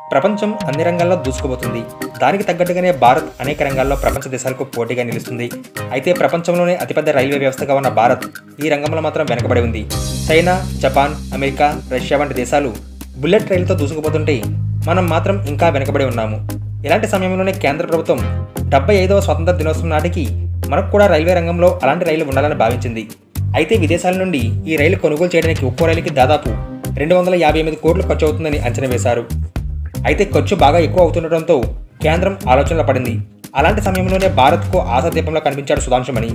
ప్రపంచం అన్ని రంగాల్లో దూసుకుపోతుంది దానికి తగ్గట్టుగానే భారత్ అనేక రంగాల్లో ప్రపంచ దేశాలకు పోటీగా నిలుస్తుంది అయితే ప్రపంచంలోనే అతిపెద్ద రైల్వే వ్యవస్థగా ఉన్న భారత్ ఈ రంగంలో మాత్రం వెనకబడి ఉంది చైనా జపాన్ అమెరికా రష్యా వంటి దేశాలు బుల్లెట్ రైలుతో దూసుకుపోతుంటే మనం మాత్రం ఇంకా వెనకబడి ఉన్నాము ఇలాంటి సమయంలోనే కేంద్ర ప్రభుత్వం డెబ్బై ఐదవ స్వతంత్ర దినోత్సవం నాటికి మనకు కూడా రైల్వే రంగంలో అలాంటి రైలు ఉండాలని భావించింది అయితే విదేశాల నుండి ఈ రైలు కొనుగోలు చేయడానికి ఒక్కో రైలుకి దాదాపు రెండు వందల యాభై ఎనిమిది కోట్లు ఖర్చు అవుతుందని అంచనా వేశారు అయితే ఖర్చు బాగా ఎక్కువ అవుతుండటంతో కేంద్రం ఆలోచనలో పడింది అలాంటి సమయంలోనే భారత్కు ఆశాదీపంలో కనిపించాడు సుధాంశుమణి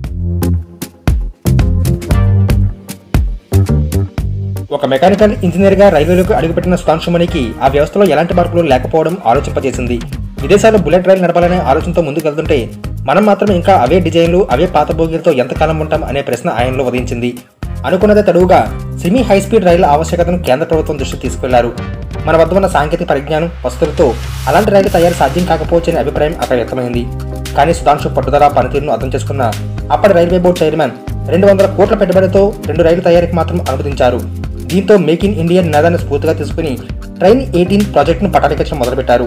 ఒక మెకానికల్ ఇంజనీర్గా రైల్వేలకు అడుగుపెట్టిన సుధాంశుమణికి ఆ వ్యవస్థలో ఎలాంటి మార్పులు లేకపోవడం ఆలోచింపజేసింది విదేశాల్లో బుల్లెట్ రైలు నడపాలనే ఆలోచనతో ముందుకు వెళ్తుంటే మనం మాత్రం ఇంకా అవే డిజైన్లు అవే పాత బోగీలతో ఎంతకాలం ఉంటాం అనే ప్రశ్న ఆయనలో ఉదయించింది అనుకున్నదే తడువుగా సెమీ హై స్పీడ్ రైళ్ల ఆవశ్యకతను కేంద్ర ప్రభుత్వం దృష్టికి తీసుకెళ్లారు మన వద్ద ఉన్న సాంకేతిక పరిజ్ఞానం వస్తువులతో అలాంటి రైలు తయారు సాధ్యం కాకపోవచ్చనే అభిప్రాయం అక్కడ వ్యక్తమైంది కానీ సుధాంశు పట్టుదల పనితీరును అర్థం చేసుకున్న అప్పటి రైల్వే బోర్డు చైర్మన్ రెండు వందల కోట్ల పెట్టుబడితో రెండు రైలు తయారీకి మాత్రం అనుమతించారు దీంతో మేక్ ఇన్ ఇండియా నినాదాన్ని స్ఫూర్తిగా తీసుకుని ట్రైన్ ఎయిటీన్ ప్రాజెక్టును పటాలెక్కించడం మొదలుపెట్టారు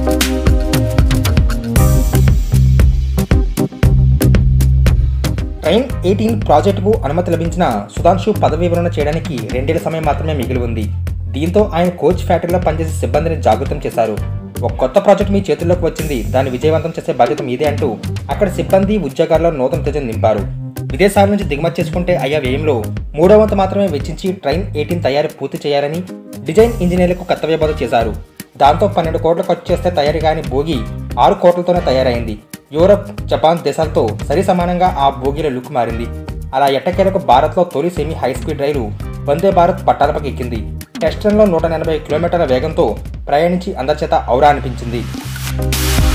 ట్రైన్ ఎయిటీన్ ప్రాజెక్టుకు అనుమతి లభించిన సుధాంశు పదవి విరమణ చేయడానికి రెండేళ్ల సమయం మాత్రమే మిగిలి ఉంది దీంతో ఆయన కోచ్ ఫ్యాక్టరీలో పనిచేసే సిబ్బందిని జాగృతం చేశారు ఒక కొత్త ప్రాజెక్ట్ మీ చేతుల్లోకి వచ్చింది దాన్ని విజయవంతం చేసే బాధ్యత మీదే అంటూ అక్కడ సిబ్బంది ఉద్యోగాల్లో నూతన తేజం నింపారు విదేశాల నుంచి దిగుమతి చేసుకుంటే అయ్యా వ్యయంలో మూడో వంతు మాత్రమే వెచ్చించి ట్రైన్ ఎయిటీన్ తయారీ పూర్తి చేయాలని డిజైన్ ఇంజనీర్లకు కర్తవ్య బోధ చేశారు దాంతో పన్నెండు కోట్లు ఖర్చు చేస్తే తయారీ కాని భోగి ఆరు కోట్లతోనే తయారైంది యూరప్ జపాన్ దేశాలతో సరి సమానంగా ఆ భోగిల లుక్ మారింది అలా ఎట్టకేలకు భారత్లో తొలి సెమీ హై స్పీడ్ రైలు వందే భారత్ పట్టాలపై ఎక్కింది టెస్ట్ రన్లో నూట ఎనభై కిలోమీటర్ల వేగంతో ప్రయాణించి అందరి చేత ఔరా అనిపించింది